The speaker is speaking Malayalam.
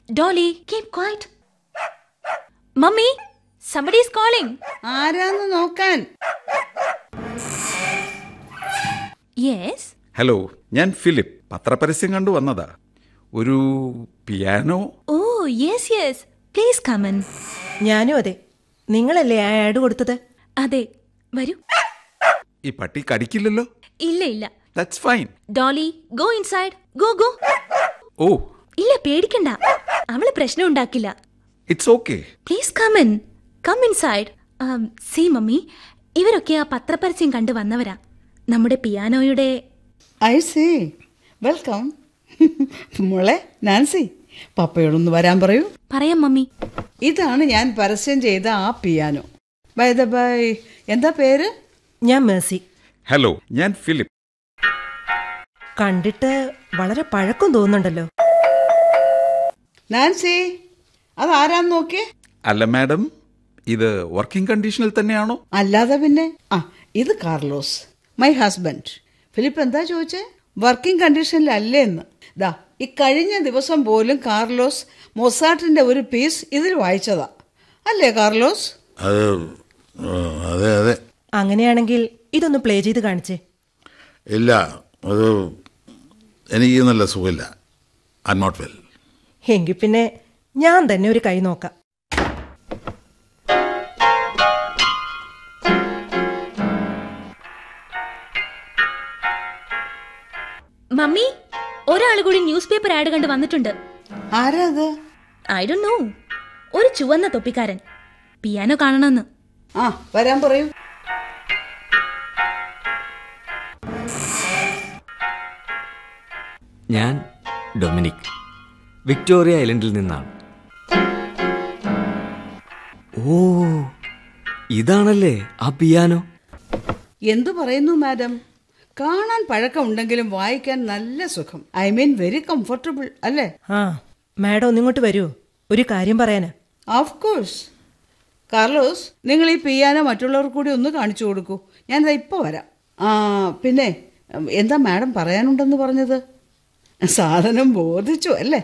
Dolly, keep quiet. Mummy, somebody's calling. ആരാന്ന് നോക്കാൻ Yes. ഹലോ ഞാൻ ഫിലിപ്പ് പത്രപരസ്യം കണ്ടു വന്നതാ ഒരു piano Oh, yes, yes. Please come in. ഞാനും അതെ നിങ്ങളല്ലേ ആ ആഡ് കൊടുത്തത് അതെ വരൂ ഈ പട്ടി കടിക്കില്ലല്ലോ ഇല്ല ഇല്ല that's fine Dolly go inside go go ഓ ഇല്ല പേടിക്കണ്ട അവള് പ്രശ്നം ഉണ്ടാക്കില്ല it's okay please come in come inside see mummy ഇവരൊക്കെ ആ പത്രപരസ്യം കണ്ടു വന്നവരാ നമ്മുടെ പിയാനോയുടെ ഐ സി വെൽക്കം മോളെ നാൻസി പപ്പയോടൊന്ന് വരാൻ പറയൂ പറയാം മമ്മി ഇതാണ് ഞാൻ പരസ്യം ചെയ്ത ആ പിയാനോ ബൈ ദ ബൈ എന്താ പേര് ഞാൻ മേഴ്സി ഹലോ ഞാൻ ഫിലിപ്പ് കണ്ടിട്ട് വളരെ പഴക്കം തോന്നുന്നുണ്ടല്ലോ നാൻസി അതാരാന്ന് നോക്കിയേ അല്ല മാഡം ഇത് വർക്കിംഗ് കണ്ടീഷനിൽ തന്നെയാണോ അല്ലാതെ പിന്നെ ആ ഇത് കാർലോസ് മൈ ഹസ്ബൻഡ് ഫിലിപ്പ് എന്താ ചോദിച്ചേ വർക്കിംഗ് കണ്ടീഷനിലല്ലേ എന്ന് ദാ ഈ കഴിഞ്ഞ ദിവസം പോലും കാർലോസ് മൊസാട്ടിന്റെ ഒരു പീസ് ഇതിൽ വായിച്ചതാ അല്ലേ കാർലോസ് അത് ആ, അതെ അതെ അങ്ങനെയാണെങ്കിൽ ഇതൊന്ന് പ്ലേ ചെയ്ത് കാണിച്ചേ ഇല്ല അത് എനിക്ക് നല്ല സുഖമില്ല ഐ നോട്ട് വെൽ എങ്കിൽ പിന്നെ ഞാൻ തന്നെ ഒരു കൈ നോക്കാം മമ്മി ഒരാൾ കൂടി ന്യൂസ് പേപ്പർ ആഡ് കണ്ട് വന്നിട്ടുണ്ട് ആരാ അത് ഐ ഡോ നോ ഒരു ചുവന്ന തൊപ്പിക്കാരൻ പിയാനോ കാണണമെന്ന് ആ വരാൻ പറയൂ ഞാൻ ഡൊമിനിക് വിക്ടോറിയ ഐലൻഡിൽ നിന്നാണ് ഓ ഇതാണല്ലേ ആ പിയാനോ എന്തു പറയുന്നു മാഡം കാണാൻ പഴക്കമുണ്ടെങ്കിലും വായിക്കാൻ നല്ല സുഖം ഐ മീൻ വെരി കംഫർട്ടബിൾ അല്ലേ ആ മാഡം ഒന്നിങ്ങോട്ട് വരൂ ഒരു കാര്യം പറയാനാ ഓഫ് കോഴ്സ് കാർലോസ് നിങ്ങൾ ഈ പിയാനോ മറ്റുള്ളവർക്ക് കൂടി ഒന്ന് കാണിച്ചു കൊടുക്കൂ ഞാൻ ഇപ്പോൾ വരാം ആ പിന്നെ എന്താ മാഡം പറയാനുണ്ടെന്ന് പറഞ്ഞത് സാധനം ബോധിച്ചു അല്ലേ